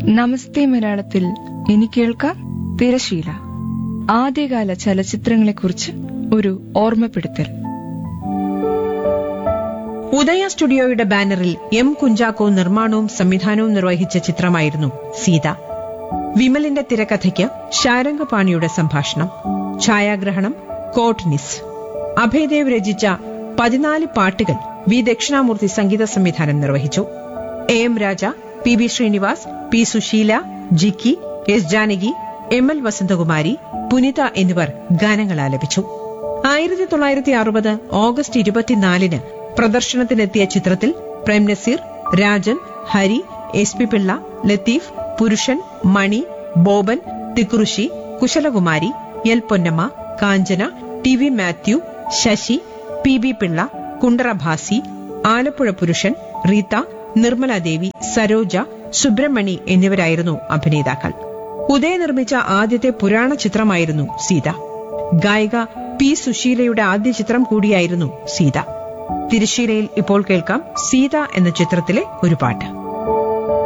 നമസ്തേ മലയാളത്തിൽ ഇനി കേൾക്കാം തിരശീല ആദ്യകാല ചലച്ചിത്രങ്ങളെക്കുറിച്ച് ഒരു ഓർമ്മപ്പെടുത്തൽ ഉദയ സ്റ്റുഡിയോയുടെ ബാനറിൽ എം കുഞ്ചാക്കോ നിർമ്മാണവും സംവിധാനവും നിർവഹിച്ച ചിത്രമായിരുന്നു സീത വിമലിന്റെ തിരക്കഥയ്ക്ക് ശാരംഗപാണിയുടെ സംഭാഷണം ഛായാഗ്രഹണം കോട്ട്നിസ് അഭയദേവ് രചിച്ച പതിനാല് പാട്ടുകൾ വി ദക്ഷിണാമൂർത്തി സംഗീത സംവിധാനം നിർവഹിച്ചു A M Raja P B Srinivas P Susheela Jikki S Janaki M L Vasanthakumari Punitha എന്നിവർ ഗാനങ്ങൾ ആലപിച്ചു ആയിരത്തി തൊള്ളായിരത്തി അറുപത് ഓഗസ്റ്റ് ഇരുപത്തിനാലിന് പ്രദർശനത്തിനെത്തിയ ചിത്രത്തിൽ Prem Nazir Rajan Hari S P Pillai Latheef Purushan Mani Boban Thikkurissy Kushalakumari L Ponnamma Kanchana T V Mathew Sasi P B Pillai Kundara Bhasi Alappuzha Purushan Reetha Nirmala Devi Saroja Subramani എന്നിവരായിരുന്നു അഭിനേതാക്കൾ ഉദയ നിർമ്മിച്ച ആദ്യത്തെ പുരാണ ചിത്രമായിരുന്നു സീത ഗായിക പി സുശീലയുടെ ആദ്യ ചിത്രം കൂടിയായിരുന്നു സീത തിരുശീലയിൽ ഇപ്പോൾ കേൾക്കാം സീത എന്ന ചിത്രത്തിലെ ഒരു പാട്ട്